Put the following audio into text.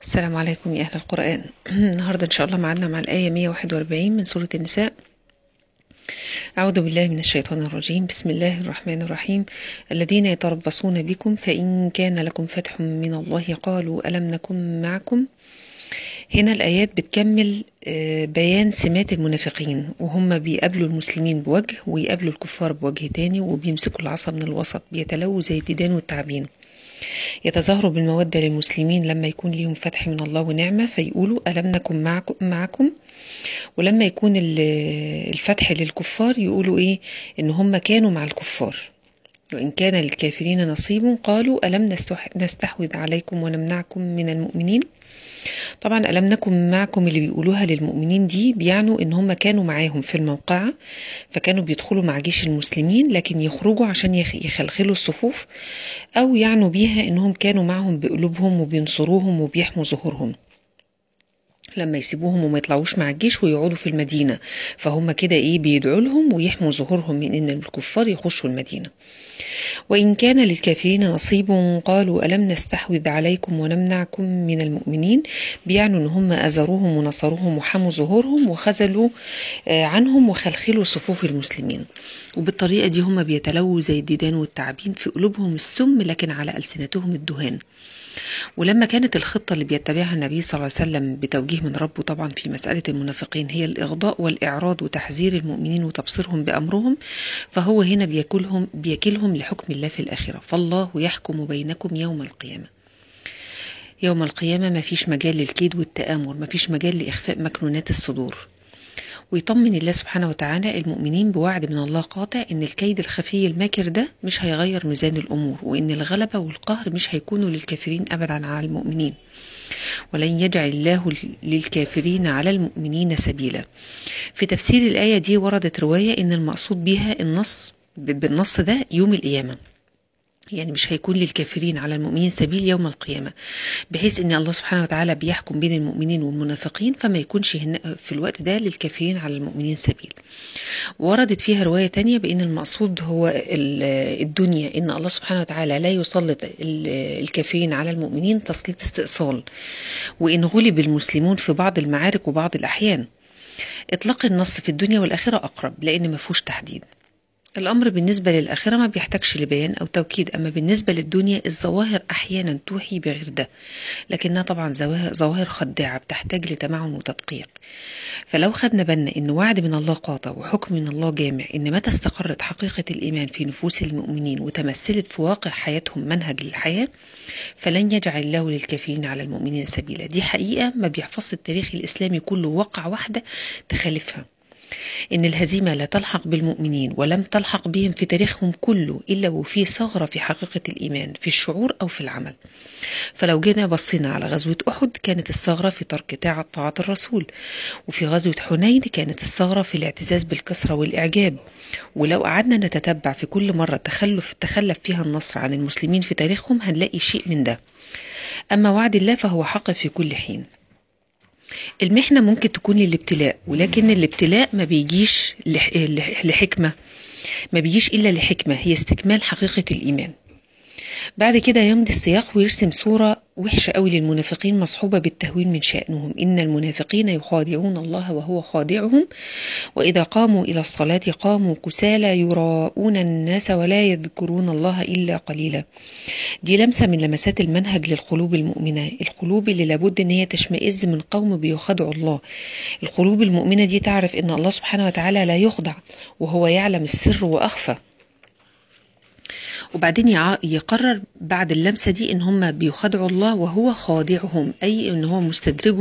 السلام عليكم يا أهل القرآن النهاردة إن شاء الله معنا مع الآية 141 من سورة النساء أعوذ بالله من الشيطان الرجيم بسم الله الرحمن الرحيم الذين يتربصون بكم فإن كان لكم فتح من الله قالوا ألم نكن معكم هنا الآيات بتكمل بيان سمات المنافقين وهم بيقابلوا المسلمين بوجه ويقابلوا الكفار بوجه تاني وبيمسكوا العصا من الوسط بيتلووا زي الديدان والتعبين يتظاهروا بالمودة للمسلمين لما يكون ليهم فتح من الله ونعمة فيقولوا ألم نكن معكم, معكم ولما يكون الفتح للكفار يقولوا إيه إن هم كانوا مع الكفار وإن كان للكافرين نصيب قالوا ألم نستحوذ عليكم ونمنعكم من المؤمنين طبعا ألم نكن معكم اللي بيقولوها للمؤمنين دي بيعنوا ان هم كانوا معاهم في الموقعة فكانوا بيدخلوا مع جيش المسلمين لكن يخرجوا عشان يخلخلوا الصفوف او يعنوا بيها انهم كانوا معهم بقلوبهم وبينصروهم وبيحموا ظهورهم لما يسيبوهم وما يطلعوش مع الجيش ويقعدوا في المدينة فهم كده ايه بيدعوا لهم ويحموا ظهورهم من ان الكفار يخشوا المدينة وإن كان للكافرين نصيب قالوا ألم نستحوذ عليكم ونمنعكم من المؤمنين بيعنوا ان هم أزروهم ونصروهم وحموا ظهورهم وخذلوا عنهم وخلخلوا صفوف المسلمين وبالطريقة دي هم بيتلووا زي الديدان والتعابين في قلوبهم السم لكن على ألسنتهم الدهان ولما كانت الخطة اللي بيتبعها النبي صلى الله عليه وسلم بتوجيه من ربه طبعا في مسألة المنافقين هي الإغضاء والإعراض وتحذير المؤمنين وتبصيرهم بأمرهم فهو هنا بيكلهم بيكلهم لحكم الله في الآخرة فالله يحكم بينكم يوم القيامة يوم القيامة ما فيش مجال للكيد والتآمر ما فيش مجال لإخفاء مكنونات الصدور ويطمن الله سبحانه وتعالى المؤمنين بوعد من الله قاطع ان الكيد الخفي الماكر ده مش هيغير ميزان الامور وان الغلبه والقهر مش هيكونوا للكافرين ابدا على المؤمنين ولن يجعل الله للكافرين على المؤمنين سبيلا في تفسير الايه دي وردت روايه ان المقصود بها النص بالنص ده يوم القيامه يعني مش هيكون للكافرين على المؤمنين سبيل يوم القيامة بحيث ان الله سبحانه وتعالى بيحكم بين المؤمنين والمنافقين فما يكونش في الوقت ده للكافرين على المؤمنين سبيل وردت فيها رواية تانية بان المقصود هو الدنيا ان الله سبحانه وتعالى لا يسلط الكافرين على المؤمنين تسليط استئصال وان غلب المسلمون في بعض المعارك وبعض الاحيان اطلاق النص في الدنيا والاخرة اقرب لان ما فيهوش تحديد الأمر بالنسبة للآخرة ما بيحتاجش لبيان أو توكيد أما بالنسبة للدنيا الظواهر أحيانا توحي بغير ده لكنها طبعا ظواهر خداعة بتحتاج لتمعن وتدقيق فلو خدنا بالنا إن وعد من الله قاطع وحكم من الله جامع إن متى استقرت حقيقة الإيمان في نفوس المؤمنين وتمثلت في واقع حياتهم منهج للحياة فلن يجعل الله للكافرين على المؤمنين سبيلا دي حقيقة ما بيحفظ التاريخ الإسلامي كله وقع واحدة تخالفها إن الهزيمة لا تلحق بالمؤمنين ولم تلحق بهم في تاريخهم كله إلا وفي ثغرة في حقيقة الإيمان في الشعور أو في العمل فلو جينا بصينا على غزوة أحد كانت الثغرة في ترك طاعة الرسول وفي غزوة حنين كانت الثغرة في الاعتزاز بالكسرة والإعجاب ولو قعدنا نتتبع في كل مرة تخلف تخلف فيها النصر عن المسلمين في تاريخهم هنلاقي شيء من ده أما وعد الله فهو حق في كل حين المحنة ممكن تكون للابتلاء ولكن الابتلاء ما بيجيش لحكمة ما بيجيش إلا لحكمة هي استكمال حقيقة الإيمان بعد كده يمضي السياق ويرسم صورة وحشة قوي للمنافقين مصحوبة بالتهوين من شأنهم إن المنافقين يخادعون الله وهو خادعهم وإذا قاموا إلى الصلاة قاموا كسالى يراءون الناس ولا يذكرون الله إلا قليلا دي لمسة من لمسات المنهج للقلوب المؤمنة القلوب اللي لابد إن هي تشمئز من قوم بيخدعوا الله القلوب المؤمنة دي تعرف إن الله سبحانه وتعالى لا يخدع وهو يعلم السر وأخفى وبعدين يقرر بعد اللمسة دي ان هم بيخدعوا الله وهو خادعهم اي ان هو مستدرجهم